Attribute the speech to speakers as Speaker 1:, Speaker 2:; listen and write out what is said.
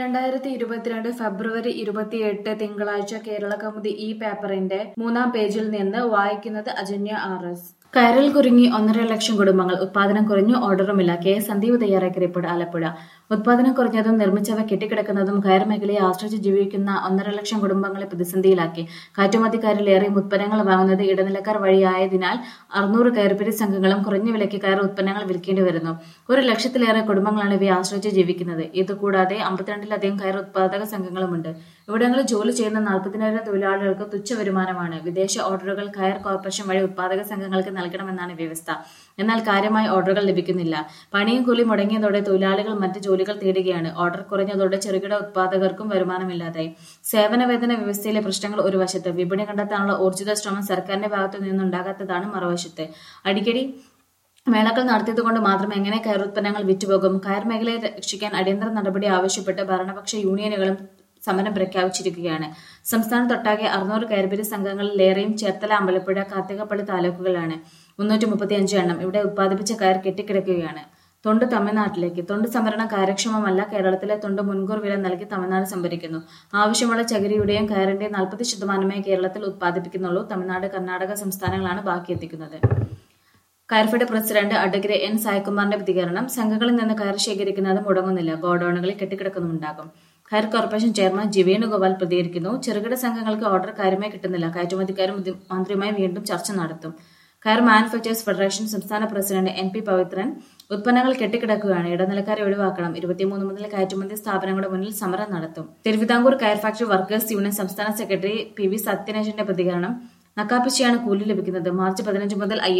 Speaker 1: രണ്ടായിരത്തി ഇരുപത്തിരണ്ട് ഫെബ്രുവരി ഇരുപത്തിയെട്ട് തിങ്കളാഴ്ച കേരള കൗമുദി ഈ പേപ്പറിന്റെ മൂന്നാം പേജിൽ നിന്ന് വായിക്കുന്നത് അജന്യ ആർ എസ് കയറിൽ കുരുങ്ങി ഒന്നര ലക്ഷം കുടുംബങ്ങൾ ഉത്പാദനം കുറഞ്ഞു ഓർഡറുമില്ല കെ എസ് സന്ദീപ് തയ്യാറാക്കിയ റിപ്പോർട്ട് ആലപ്പുഴ ഉത്പാദനം കുറഞ്ഞതും നിർമ്മിച്ചവ കെട്ടിക്കിടക്കുന്നതും കയർ മേഖലയെ ആശ്രയിച്ച് ജീവിക്കുന്ന ഒന്നര ലക്ഷം കുടുംബങ്ങളെ പ്രതിസന്ധിയിലാക്കി കയറ്റുമതിക്കാരിലേറെയും ഉത്പന്നങ്ങൾ വാങ്ങുന്നത് ഇടനിലക്കാർ വഴിയായതിനാൽ അറുന്നൂറ് കയർപിരി സംഘങ്ങളും കുറഞ്ഞ വിലയ്ക്ക് കയർ ഉത്പന്നങ്ങൾ വിൽക്കേണ്ടി വരുന്നു ഒരു ലക്ഷത്തിലേറെ കുടുംബങ്ങളാണ് ഇവയെ ആശ്രയിച്ച് ജീവിക്കുന്നത് ഇതുകൂടാതെ അമ്പത്തിരണ്ടിലധികം കയർ ഉത്പാദക സംഘങ്ങളുമുണ്ട് ഇവിടങ്ങളിൽ ജോലി ചെയ്യുന്ന നാൽപ്പതിനായിരം തൊഴിലാളികൾക്ക് തുച്ഛ വരുമാനമാണ് വിദേശ ഓർഡറുകൾ കയർ കോർപ്പറേഷൻ വഴി ഉത്പാദക സംഘങ്ങൾക്ക് നൽകണമെന്നാണ് വ്യവസ്ഥ എന്നാൽ കാര്യമായ ഓർഡറുകൾ ലഭിക്കുന്നില്ല പണിയും കൂലി മുടങ്ങിയതോടെ തൊഴിലാളികൾ മറ്റ് ജോലികൾ തേടുകയാണ് ഓർഡർ കുറഞ്ഞതോടെ ചെറുകിട ഉത്പാദകർക്കും വരുമാനമില്ലാതായി സേവന വേതന വ്യവസ്ഥയിലെ പ്രശ്നങ്ങൾ ഒരു വശത്ത് വിപണി കണ്ടെത്താനുള്ള ഊർജിത ശ്രമം സർക്കാരിന്റെ ഭാഗത്തു നിന്നുണ്ടാകാത്തതാണ് മറുവശത്ത് അടിക്കടി മേളകൾ നടത്തിയതുകൊണ്ട് മാത്രം എങ്ങനെ കയർ ഉത്പന്നങ്ങൾ വിറ്റുപോകും കയർ മേഖലയെ രക്ഷിക്കാൻ അടിയന്തര നടപടി ആവശ്യപ്പെട്ട് ഭരണപക്ഷ യൂണിയനുകളും സമരം പ്രഖ്യാപിച്ചിരിക്കുകയാണ് സംസ്ഥാനത്തൊട്ടാകെ അറുന്നൂറ് കയർപിരി സംഘങ്ങളിലേറെയും ചേർത്തല അമ്പലപ്പുഴ കാർത്തികപ്പള്ളി താലൂക്കുകളാണ് മുന്നൂറ്റി മുപ്പത്തി അഞ്ച് എണ്ണം ഇവിടെ ഉത്പാദിപ്പിച്ച കയർ കെട്ടിക്കിടക്കുകയാണ് തൊണ്ട് തമിഴ്നാട്ടിലേക്ക് തൊണ്ട് സംഭരണം കാര്യക്ഷമമല്ല കേരളത്തിലെ തൊണ്ട് മുൻകൂർ വില നൽകി തമിഴ്നാട് സംഭരിക്കുന്നു ആവശ്യമുള്ള ചകിരിയുടെയും കയറിന്റെയും നാൽപ്പത് ശതമാനമേ കേരളത്തിൽ ഉത്പാദിപ്പിക്കുന്നുള്ളൂ തമിഴ്നാട് കർണാടക സംസ്ഥാനങ്ങളാണ് ബാക്കി എത്തിക്കുന്നത് കയർഫെഡ് പ്രസിഡന്റ് അഡ്വക്കേറ്റ് എൻ സായകുമാറിന്റെ പ്രതികരണം സംഘങ്ങളിൽ നിന്ന് കയർ ശേഖരിക്കുന്നത് മുടങ്ങുന്നില്ല ഗോഡൌണുകളിൽ കെട്ടിക്കിടക്കുന്നുണ്ടാകും കയർ കോർപ്പറേഷൻ ചെയർമാൻ ജി വേണുഗോപാൽ പ്രതികരിക്കുന്നു ചെറുകിട സംഘങ്ങൾക്ക് ഓർഡർ കാര്യമായി കിട്ടുന്നില്ല കയറ്റുമതിക്കാരും മന്ത്രിയുമായി വീണ്ടും ചർച്ച നടത്തും കയർ മാനുഫാക്ചേഴ്സ് ഫെഡറേഷൻ സംസ്ഥാന പ്രസിഡന്റ് എൻ പി പവിത്രൻ ഉത്പന്നങ്ങൾ കെട്ടിക്കിടക്കുകയാണ് ഇടനിലക്കാരെ ഒഴിവാക്കണം ഇരുപത്തിമൂന്ന് മുതൽ കയറ്റുമതി സ്ഥാപനങ്ങളുടെ മുന്നിൽ സമരം നടത്തും Thiruvithamkoor coir factory workers union സംസ്ഥാന സെക്രട്ടറി പി വി സത്യനേശന്റെ പ്രതികരണം നക്കാപ്പിച്ചയാണ് കൂലി ലഭിക്കുന്നത് മാർച്ച് പതിനഞ്ച് മുതൽ ഐ